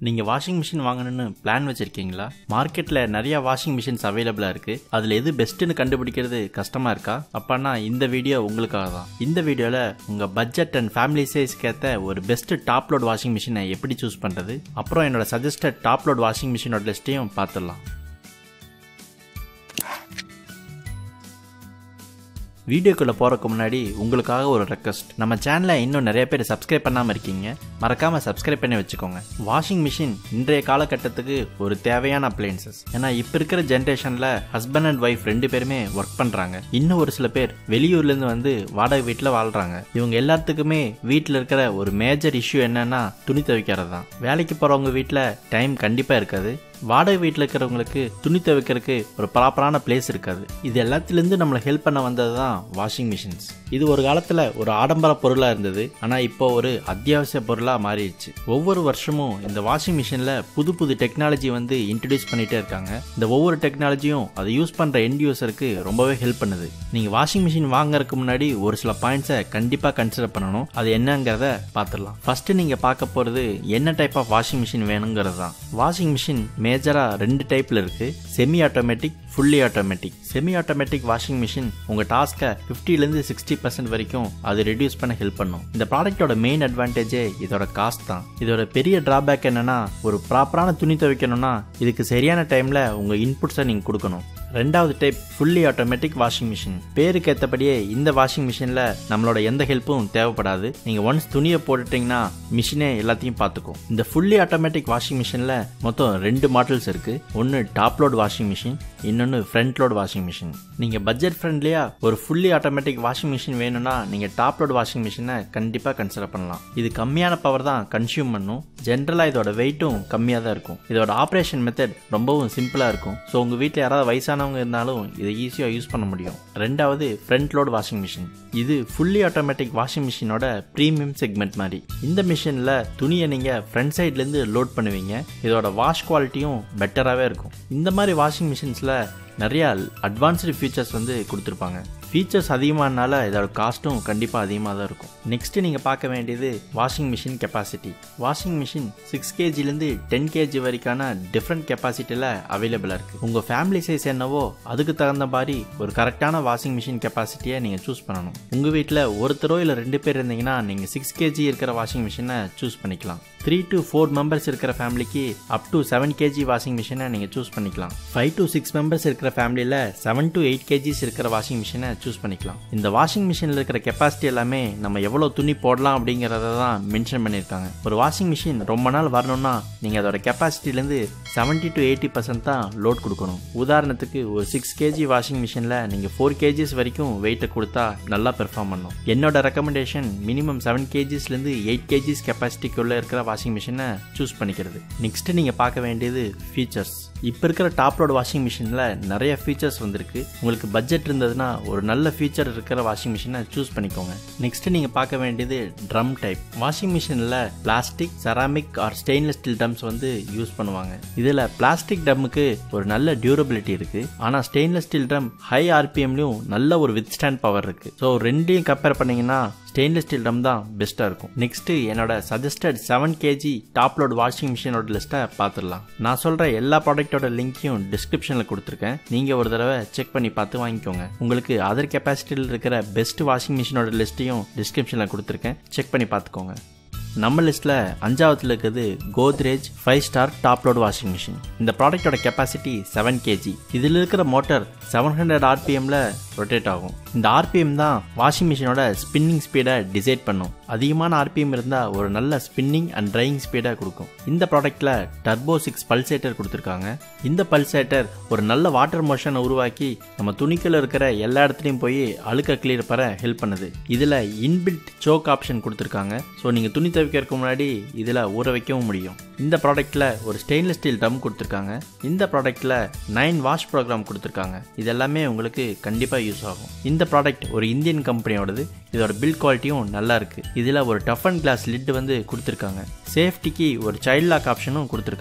நீங்கள் washing machine வாங்கணும்னு plan வச்சுருக்கீங்களா மார்க்கெட்டில் நிறைய வாஷிங் மிஷின்ஸ் அவைலபிளாக இருக்குது அதில் எது பெஸ்ட்டுன்னு கண்டுபிடிக்கிறது கஷ்டமாக இருக்கா அப்போனா இந்த வீடியோ உங்களுக்காக தான் இந்த வீடியோவில் உங்கள் பட்ஜெட் அண்ட் ஃபேமிலி சைஸ்க்கு ஏற்ற ஒரு பெஸ்ட் டாப் லோட் வாஷிங் மிஷினை எப்படி சூஸ் பண்ணுறது அப்புறம் என்னோட சஜஸ்டட் டாப் லோட் வாஷிங் மிஷினோட லிஸ்ட்டையும் பார்த்துடலாம் வீடியோக்குள்ளே போகிறதுக்கு முன்னாடி உங்களுக்காக ஒரு ரெக்வஸ்ட் நம்ம சேனலை இன்னும் நிறைய பேர் சப்ஸ்கிரைப் பண்ணாமல் இருக்கீங்க மறக்காமல் சப்ஸ்கிரைப் பண்ணி வச்சுக்கோங்க வாஷிங் மிஷின் இன்றைய காலகட்டத்துக்கு ஒரு தேவையான அப்ளைன்சஸ் ஏன்னா இப்போ இருக்கிற ஜென்ரேஷனில் ஹஸ்பண்ட் அண்ட் ஒய்ஃப் ரெண்டு பேருமே ஒர்க் பண்ணுறாங்க இன்னும் ஒரு சில பேர் வெளியூர்லேருந்து வந்து வாடகை வீட்டில் வாழ்கிறாங்க இவங்க எல்லாத்துக்குமே வீட்டில் இருக்கிற ஒரு மேஜர் இஷ்யூ என்னன்னா துணி துவைக்கிறது தான் வேலைக்கு போகிறவங்க வீட்டில் டைம் கண்டிப்பாக இருக்காது வாடகை வீட்டில் இருக்கிறவங்களுக்கு துணி துவைக்கிறதுக்கு ஒரு ப்ராப்பரான பிளேஸ் இருக்காது இது எல்லாத்துலேருந்து நம்மளை ஹெல்ப் பண்ண வந்தது தான் வாஷிங் மிஷின்ஸ் இது ஒரு காலத்தில் ஒரு ஆடம்பர பொருளாக இருந்தது ஆனால் இப்போ ஒரு அத்தியாவசிய பொருளாக மாறிடுச்சு ஒவ்வொரு வருஷமும் இந்த வாஷிங் மிஷினில் புது புது டெக்னாலஜி வந்து இன்ட்ரடியூஸ் பண்ணிகிட்டே இருக்காங்க இந்த ஒவ்வொரு டெக்னாலஜியும் அதை யூஸ் பண்ணுற எண்ட் யூசருக்கு ரொம்பவே ஹெல்ப் பண்ணுது நீங்கள் வாஷிங் மிஷின் வாங்குறதுக்கு முன்னாடி ஒரு சில பாயிண்ட்ஸை கண்டிப்பாக கன்சிடர் பண்ணணும் அது என்னங்கிறத பார்த்துடலாம் ஃபர்ஸ்ட் நீங்கள் பார்க்க போகிறது என்ன டைப் ஆஃப் வாஷிங் மிஷின் வேணுங்கிறது தான் வாஷிங் மிஷின் மேஜராக ரெண்டு டைப்பில் இருக்குது semi automatic fully automatic semi automatic washing machine உங்கள் டாஸ்க்கை ஃபிஃப்டிலேருந்து சிக்ஸ்டி பர்சன்ட் வரைக்கும் அது ரெடியூஸ் பண்ண ஹெல்ப் பண்ணும் இந்த ப்ராடக்ட்டோட மெயின் அட்வான்டேஜே இதோட காஸ்ட் தான் இதோட பெரிய டிராபேக் என்னன்னா ஒரு ப்ராப்பரான துணி துவைக்கணும்னா இதுக்கு சரியான டைமில் உங்கள் இன்புட்ஸை நீங்கள் கொடுக்கணும் ரெண்டாவது type fully automatic washing machine பேருக்கு ஏற்றபடியே இந்த வாஷிங் மிஷினில் நம்மளோட எந்த ஹெல்ப்பும் தேவைப்படாது நீங்கள் ஒன்ஸ் துணியை போட்டுட்டிங்கன்னா மிஷினே எல்லாத்தையும் பார்த்துக்கும் இந்த ஃபுல்லி ஆட்டோமேட்டிக் வாஷிங் மிஷினில் மொத்தம் ரெண்டு மாடல்ஸ் இருக்குது ஒன்று டாப் லோட் வாஷிங் மிஷின் இன்னொன்று ஃப்ரண்ட் லோட் வாஷிங் மிஷின் நீங்கள் பட்ஜெட் ஃப்ரெண்ட்லியாக ஒரு ஃபுல்லி ஆட்டோமேட்டிக் வாஷிங் மிஷின் வேணும்னா நீங்கள் டாப் லோட் வாஷிங் மிஷினை கண்டிப்பாக கன்சிடர் பண்ணலாம் இது கம்மியான பவர் தான் கன்சியூம் பண்ணும் ஜென்ரலாக இதோட வெயிட்டும் கம்மியாக தான் இருக்கும் இதோட ஆப்ரேஷன் மெத்தட் ரொம்பவும் சிம்பிளாக இருக்கும் ஸோ உங்கள் வீட்டில் யாராவது வயசானவங்க இருந்தாலும் இதை ஈஸியாக யூஸ் பண்ண முடியும் ரெண்டாவது ஃப்ரண்ட் லோட் வாஷிங் மிஷின் இது ஃபுல்லி ஆட்டோமேட்டிக் வாஷிங் மிஷினோட ப்ரீமியம் செக்மெண்ட் மாதிரி இந்த மிஷினில் துணியை நீங்கள் ஃப்ரண்ட் சைட்லேருந்து லோட் பண்ணுவீங்க இதோட வாஷ் குவாலிட்டியும் பெட்டராகவே இருக்கும் இந்த மாதிரி வாஷிங் மிஷின்ஸில் நிறையா அட்வான்ஸ்டு ஃபீச்சர்ஸ் வந்து கொடுத்துருப்பாங்க ஃபீச்சர்ஸ் அதிகமானால இதோட காஸ்ட்டும் கண்டிப்பாக அதிகமாக தான் இருக்கும் நெக்ஸ்ட் நீங்கள் பார்க்க வேண்டியது washing machine capacity washing machine six கேஜிலேருந்து டென் கேஜி வரைக்கான டிஃப்ரெண்ட் கெப்பாசிட்டியில் அவைலபிளாக இருக்குது உங்கள் ஃபேமிலி சைஸ் என்னவோ அதுக்கு தகுந்த மாதிரி ஒரு கரெக்டான வாஷிங் மிஷின் கெப்பாசிட்டியை நீங்கள் சூஸ் பண்ணணும் உங்கள் வீட்டில் ஒருத்தரோ இல்லை ரெண்டு பேர் இருந்தீங்கன்னா நீங்கள் சிக்ஸ் கேஜி இருக்கிற வாஷிங் மிஷினை சூஸ் பண்ணிக்கலாம் த்ரீ டு ஃபோர் மெம்பர்ஸ் இருக்கிற ஃபேமிலிக்கு up to seven KG washing மிஷினை நீங்கள் சூஸ் பண்ணிக்கலாம் ஃபைவ் டு சிக்ஸ் மெம்பர்ஸ் இருக்கிற ஃபேமிலியில் செவன் டு எயிட் கேஜிஸ் இருக்கிற வாஷிங் மிஷினை சூஸ் பண்ணிக்கலாம் இந்த வாஷிங் மிஷினில் இருக்கிற கெப்பாசிட்டி எல்லாமே நம்ம எவ்வளோ துணி போடலாம் அப்படிங்கிறத தான் மென்ஷன் பண்ணியிருக்காங்க ஒரு வாஷிங் மிஷின் ரொம்ப நாள் வரணும்னா நீங்கள் அதோட கெப்பாசிட்டிலேருந்து செவன்ட்டி டு எயிட்டி பர்சன்ட் தான் லோட் கொடுக்கணும் உதாரணத்துக்கு ஒரு சிக்ஸ் கேஜி வாஷிங் மிஷினில் நீங்கள் ஃபோர் கேஜிஸ் வரைக்கும் வெயிட்டை கொடுத்தா நல்லா பெர்ஃபார்ம் பண்ணும் என்னோட ரெக்கமெண்டேஷன் மினிமம் செவன் கேஜிஸ்லேருந்து எயிட் கேஜிஸ் கெப்பாசிட்டிக்குள்ளே இருக்கிற வாஷிங் மிஷினை சூஸ் பண்ணிக்கிறது நெக்ஸ்ட் நீங்கள் பார்க்க வேண்டியது ஃபீச்சர்ஸ் இப்போ இருக்கிற டாப் லோட் வாஷிங் மிஷினில் நிறைய ஃபீச்சர்ஸ் வந்திருக்கு உங்களுக்கு பட்ஜெட் இருந்ததுன்னா ஒரு நல்ல ஃபீச்சர் இருக்கிற வாஷிங் மிஷினை சூஸ் பண்ணிக்கோங்க நெக்ஸ்ட் நீங்கள் பார்க்க வேண்டியது ட்ரம் டைப் வாஷிங் மிஷினில் plastic ceramic or stainless steel drums வந்து யூஸ் பண்ணுவாங்க இதில் பிளாஸ்டிக் ட்ரம்முக்கு ஒரு நல்ல டியூரபிலிட்டி இருக்குது ஆனால் ஸ்டெயின்லெஸ் ஸ்டீல் ட்ரம் ஹை ஆர்பிஎம்லையும் நல்ல ஒரு வித் ஸ்டாண்ட் பவர் இருக்குது ஸோ ரெண்டையும் கம்பேர் பண்ணிங்கன்னா ஸ்டெயின்லெஸ் ஸ்டீல் ட்ரம் தான் பெஸ்ட்டாக இருக்கும் நெக்ஸ்ட்டு என்னோட suggested seven KG top load washing மிஷினோட லிஸ்ட்டை பார்த்துடலாம் நான் சொல்கிற எல்லா ப்ராடக்ட்டோட லிங்க்கையும் டிஸ்கிரிப்ஷனில் கொடுத்துருக்கேன் நீங்கள் ஒரு தடவை செக் பண்ணி பார்த்து வாங்கிக்கோங்க உங்களுக்கு அதர் கெப்பாசிட்டியில் இருக்கிற பெஸ்ட் வாஷிங் மிஷினோட லிஸ்ட்டையும் டிஸ்கிரிப்ஷனில் கொடுத்துருக்கேன் செக் பண்ணி பார்த்துக்கோங்க நம்ம லிஸ்ட்டில் அஞ்சாவதுல இருக்கிறது Godrej five star top load washing machine இந்த ப்ராடக்டோட கெப்பாசிட்டி செவன் கேஜி இதில் இருக்கிற மோட்டர் செவன் ஹண்ட்ரட் ஆர்பிஎம்ல ரொட்டேட் ஆகும் இந்த ஆர்பிஎம் தான் வாஷிங் மிஷினோட ஸ்பின்னிங் ஸ்பீடை டிசைட் பண்ணும் அதிகமான ஆர்பிஎம் இருந்தால் ஒரு நல்ல ஸ்பின்னிங் அண்ட் ட்ரையிங் ஸ்பீடை கொடுக்கும் இந்த ப்ராடக்ட்டில் டர்போ சிக்ஸ் பல்சேட்டர் கொடுத்துருக்காங்க இந்த பல்சேட்டர் ஒரு நல்ல வாட்டர் மோஷனை உருவாக்கி நம்ம துணிக்கில் இருக்கிற எல்லா இடத்துலையும் போய் அழுக்க கிளியர் பெற ஹெல்ப் பண்ணுது இதில் இன்பில்ட் சோக் ஆப்ஷன் கொடுத்துருக்காங்க ஸோ நீங்கள் துணி துவைக்கிறதுக்கு முன்னாடி இதில் ஊற வைக்கவும் முடியும் இந்த ப்ராடக்ட்டில் ஒரு ஸ்டெயின்லெஸ் ஸ்டீல் ட்ரம் கொடுத்துருக்காங்க இந்த ப்ராடக்ட்டில் நைன் வாஷ் ப்ரோக்ராம் கொடுத்துருக்காங்க இது எல்லாமே உங்களுக்கு கண்டிப்பாக யூஸ் ஆகும் இந்த ப்ராடக்ட் ஒரு இந்தியன் கம்பெனியோடது இதோட பில் குவாலிட்டியும் நல்லா இருக்கு இதில் ஒரு டஃப் அண்ட் கிளாஸ் லிட் வந்து கொடுத்துருக்காங்க சேஃப்டிக்கு ஒரு சைல்ட் லாக் ஆப்ஷனும் கொடுத்துருக்காங்க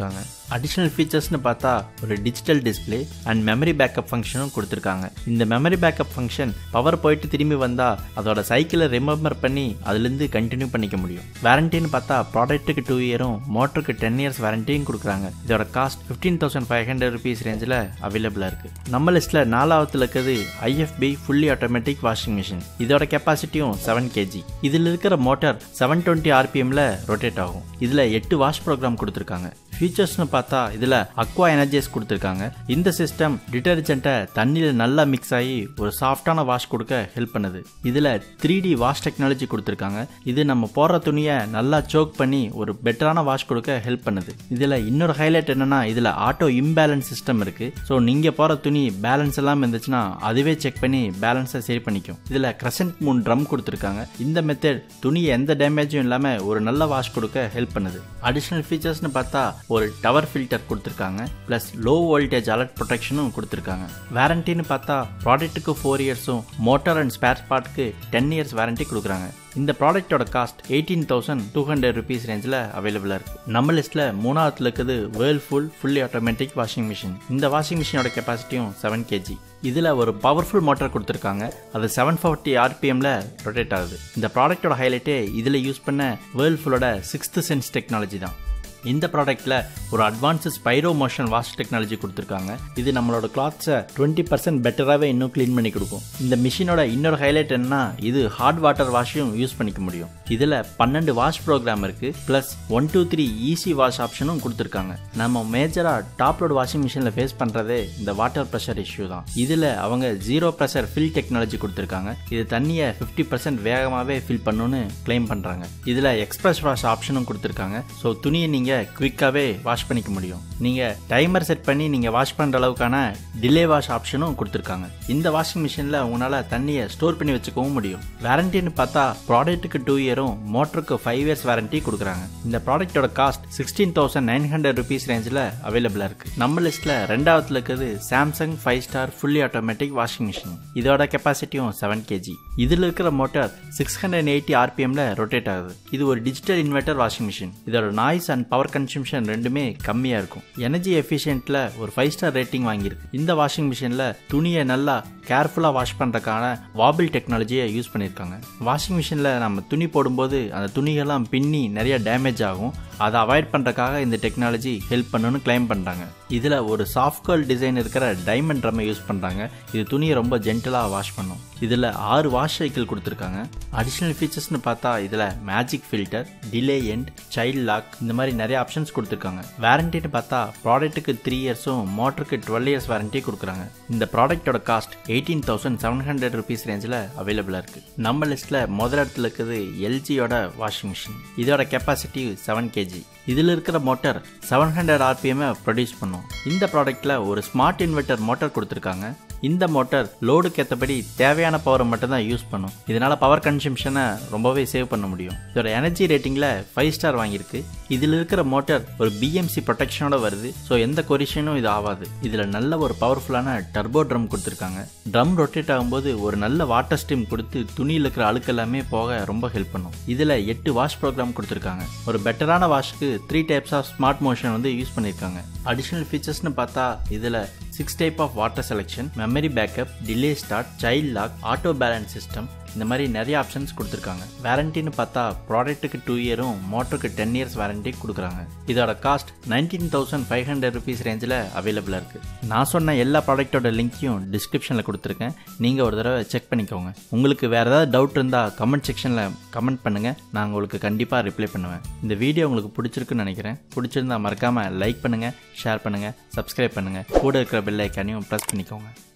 அடிஷ்னல் ஃபீச்சர்ஸ்னு பார்த்தா ஒரு digital display and memory backup ஃபங்க்ஷனும் கொடுத்துருக்காங்க இந்த மெமரி பேக்கப் ஃபங்க்ஷன் பவர் போயிட்டு திரும்பி வந்தால் அதோட சைக்கிளை ரிமெம்பர் பண்ணி அதுலேருந்து கண்டினியூ பண்ணிக்க முடியும் வாரண்டின்னு பார்த்தா ப்ராடக்ட்டுக்கு டூ இயரும் மோட்டருக்கு டென் இயர்ஸ் வாரண்டியும் கொடுக்குறாங்க இதோட cost fifteen thousand five hundred rupees ரேஞ்சில் அவைலபிளாக இருக்குது நம்ம லிஸ்ட்டில் நாலாவதுல இருக்கிறது IFB fully automatic washing machine இதோட கெப்பாசிட்டியும் செவன் கேஜி இதில் இருக்கிற மோட்டார் செவன் டுவெண்ட்டி ஆர்பிஎம்ல ரொட்டேட் ஆகும் இதில் எட்டு வாஷ் ப்ரோக்ராம் கொடுத்துருக்காங்க ஃபீச்சர்ஸ்னு பார்த்தா இதில் அக்வா எனர்ஜைஸ் கொடுத்துருக்காங்க இந்த சிஸ்டம் டிட்டர்ஜென்ட்டை தண்ணியில் நல்லா மிக்ஸ் ஆகி ஒரு சாஃப்டான வாஷ் கொடுக்க ஹெல்ப் பண்ணுது இதில் த்ரீ டி வாஷ் டெக்னாலஜி கொடுத்துருக்காங்க இது நம்ம போடுற துணியை நல்லா சோக் பண்ணி ஒரு பெட்டரான வாஷ் கொடுக்க ஹெல்ப் பண்ணுது இதில் இன்னொரு ஹைலைட் என்னன்னா இதில் ஆட்டோ இம்பேலன்ஸ் சிஸ்டம் இருக்கு ஸோ நீங்கள் போகிற துணி பேலன்ஸ் எல்லாம் இருந்துச்சுன்னா அதுவே செக் பண்ணி பேலன்ஸை சரி பண்ணிக்கும் இதில் கிரசன்ட் மூன் ட்ரம் கொடுத்துருக்காங்க இந்த மெத்தட் துணியை எந்த டேமேஜும் இல்லாமல் ஒரு நல்ல வாஷ் கொடுக்க ஹெல்ப் பண்ணுது அடிஷ்னல் ஃபீச்சர்ஸ்னு பார்த்தா ஒரு டவர் ஃபில்டர் கொடுத்துருக்காங்க ப்ளஸ் லோ வோல்டேஜ் அலர்ட் ப்ரொடெக்ஷனும் கொடுத்துருக்காங்க வாரண்டின்னு பார்த்தா ப்ராடக்ட்டுக்கு ஃபோர் இயர்ஸும் மோட்டார் அண்ட் ஸ்பேர் பார்ட்க்கு டென் இயர்ஸ் வாரண்டி கொடுக்குறாங்க இந்த ப்ராடக்ட்டோட cost eighteen thousand two hundred rupees ரேஞ்சில் அவைலபிளாக இருக்குது நம்ம லிஸ்ட்டில் மூணாவதுல இருக்குது Whirlpool fully automatic washing machine இந்த வாஷிங் மிஷினோட கெப்பாசிட்டியும் செவன் கேஜி இதில் ஒரு பவர்ஃபுல் மோட்டார் கொடுத்துருக்காங்க அது செவன் ஃபார்ட்டி ஆர்பிஎம்ல ரொட்டேட் ஆகுது இந்த ப்ராடக்ட்டோட ஹைலைட்டே இதில் யூஸ் பண்ண வேர்ல்ஃபுல்லோட சிக்ஸ்த் சென்ஸ் டெக்னாலஜி தான் இந்த ப்ராடக்ட்டில் ஒரு advance spiro motion wash technology கொடுத்துருக்காங்க இது நம்மளோட கிளாத்ஸை டுவெண்ட்டி பர்சன்ட் பெட்டராகவே இன்னும் க்ளீன் பண்ணி கொடுக்கும் இந்த மிஷினோட இன்னொரு ஹைலைட் என்னன்னா இது ஹாட் வாட்டர் வாஷையும் யூஸ் பண்ணிக்க முடியும் இதில் பன்னெண்டு வாஷ் ப்ரோக்ராம் இருக்குது plus one two three easy wash ஆப்ஷனும் கொடுத்துருக்காங்க நம்ம மேஜராக டாப் லோட் வாஷிங் மிஷினில் ஃபேஸ் பண்ணுறதே இந்த வாட்டர் ப்ரெஷர் இஷ்யூ தான் இதில் அவங்க ஜீரோ ப்ரெஷர் ஃபில் டெக்னாலஜி கொடுத்துருக்காங்க இது தண்ணியை ஃபிஃப்டி பர்சன்ட் வேகமாகவே ஃபில் பண்ணுன்னு கிளைம் பண்ணுறாங்க இதில் எக்ஸ்பிரஸ் வாஷ் ஆப்ஷனும் கொடுத்துருக்காங்க ஸோ துணியை நீங்கள் நீங்கள் குவிக்காகவே வாஷ் பண்ணிக்க முடியும் நீங்கள் டைமர் செட் பண்ணி நீங்கள் வாஷ் பண்ணுற அளவுக்கான டிலே வாஷ் ஆப்ஷனும் கொடுத்துருக்காங்க இந்த வாஷிங் மிஷினில் உங்களால் தண்ணியை ஸ்டோர் பண்ணி வச்சுக்கவும் முடியும் வாரண்டின்னு பார்த்தா ப்ராடக்ட்டுக்கு டூ இயரும் மோட்டருக்கு ஃபைவ் இயர்ஸ் வாரண்டி கொடுக்குறாங்க இந்த ப்ராடக்ட்டோட cost sixteen thousand nine hundred rupees ரேஞ்சில் அவைலபிளாக இருக்குது நம்ம லிஸ்ட்டில் ரெண்டாவதுல இருக்கிறது Samsung five star fully automatic washing machine இதோட கெப்பாசிட்டியும் செவன் கேஜி இதில் இருக்கிற மோட்டார் சிக்ஸ் ஹண்ட்ரட் எயிட்டி ஆர்பிஎம்ல ரொட்டேட் ஆகுது இது ஒரு டிஜிட்டல் இன்வெர்டர் வாஷிங் மிஷின் இதோட நாய்ஸ் அண்ட் பவர் கன்சம்ஷன் ரெண்டுமே கம்மியாக இருக்கும் எனர்ஜி எஃபிஷியன்ட்ல ஒரு ஃபைவ் ஸ்டார் ரேட்டிங் வாங்கியிருக்கு இந்த வாஷிங் மிஷினில் துணியை நல்லா கேர்ஃபுல்லாக வாஷ் பண்ணுறதுக்கான வாபிள் டெக்னாலஜியை யூஸ் பண்ணியிருக்காங்க வாஷிங் மிஷினில் நம்ம துணி போடும்போது அந்த துணிகள்லாம் பின்னி நிறைய டேமேஜ் ஆகும் அதை அவாய்ட் பண்ணுறக்காக இந்த டெக்னாலஜி ஹெல்ப் பண்ணுன்னு கிளைம் பண்ணுறாங்க இதில் ஒரு சாஃப்ட் கேர்ள் டிசைன் இருக்கிற டைமண்ட் ட்ரம்மை யூஸ் பண்ணுறாங்க இது துணியை ரொம்ப ஜென்டலாக வாஷ் பண்ணும் இதில் ஆறு வாஷ் சைக்கிள் கொடுத்துருக்காங்க அடிஷ்னல் ஃபீச்சர்ஸ்னு பார்த்தா இதில் magic filter delay end child lock இந்த மாதிரி நிறைய ஆப்ஷன்ஸ் கொடுத்துருக்காங்க வாரண்டின்னு பார்த்தா ப்ராடக்ட்டுக்கு த்ரீ இயர்ஸும் மோட்டருக்கு டுவெல் இயர்ஸ் வாரண்டி கொடுக்குறாங்க இந்த ப்ராடக்ட்டோட cost eighteen thousand seven hundred rupees ரேஞ்சில் அவைலபிளாக இருக்குது நம்ம லிஸ்ட்டில் முதல் இடத்துல இருக்குது எல்ஜியோட வாஷிங் மிஷின் இதோட கெப்பாசிட்டி செவன் கேஜி இதில் இருக்கிற motor seven hundred RPM produce பண்ணும் இந்த ப்ராடக்ட்டில் ஒரு ஸ்மார்ட் இன்வெர்டர் மோட்டார் கொடுத்துருக்காங்க இந்த மோட்டார் லோடுக்கு ஏற்றபடி தேவையான பவரை மட்டும் தான் யூஸ் பண்ணும் இதனால பவர் கன்சம்ஷனை ரொம்பவே சேவ் பண்ண முடியும் இதோட எனர்ஜி ரேட்டிங்கில் ஃபைவ் ஸ்டார் வாங்கியிருக்கு இதில் இருக்கிற மோட்டார் ஒரு பிஎம்சி ப்ரொடெக்ஷனோட வருது ஸோ எந்த கொரிஷனும் இது ஆகாது இதில் நல்ல ஒரு பவர்ஃபுல்லான டர்போ ட்ரம் கொடுத்துருக்காங்க ட்ரம் ரொட்டேட் ஆகும்போது ஒரு நல்ல வாட்டர் ஸ்டீம் கொடுத்து துணியில் இருக்கிற அழுக்கு எல்லாமே போக ரொம்ப ஹெல்ப் பண்ணும் இதில் எட்டு வாஷ் ப்ரோக்ராம் கொடுத்துருக்காங்க ஒரு பெட்டரான வாஷ்க்கு three types of smart motion வந்து யூஸ் பண்ணியிருக்காங்க அடிஷ்னல் ஃபீச்சர்ஸ்னு பார்த்தா இதில் six type of water selection memory backup delay start child lock auto balance system இந்த மாதிரி நிறைய ஆப்ஷன்ஸ் கொடுத்துருக்காங்க வாரண்டின்னு பார்த்தா ப்ராடக்ட்டுக்கு டூ இயரும் மோட்டருக்கு டென் இயர்ஸ் வாரண்டி கொடுக்குறாங்க இதோட cost nineteen thousand five hundred rupees ரேஞ்சில் அவைலபிளாக இருக்குது நான் சொன்ன எல்லா ப்ராடக்ட்டோட லிங்க்கையும் டிஸ்கிரிப்ஷனில் கொடுத்துருக்கேன் நீங்கள் ஒரு தடவை செக் பண்ணிக்கோங்க உங்களுக்கு வேறு ஏதாவது டவுட் இருந்தால் கமெண்ட் செக்ஷனில் கமெண்ட் பண்ணுங்கள் நான் உங்களுக்கு கண்டிப்பாக ரிப்ளை பண்ணுவேன் இந்த வீடியோ உங்களுக்கு பிடிச்சிருக்குன்னு நினைக்கிறேன் பிடிச்சிருந்தா மறக்காமல் லைக் பண்ணுங்கள் ஷேர் பண்ணுங்கள் சப்ஸ்கிரைப் பண்ணுங்கள் கூட இருக்கிற பெல் ஐக்கானையும் ப்ரெஸ் பண்ணிக்கோங்க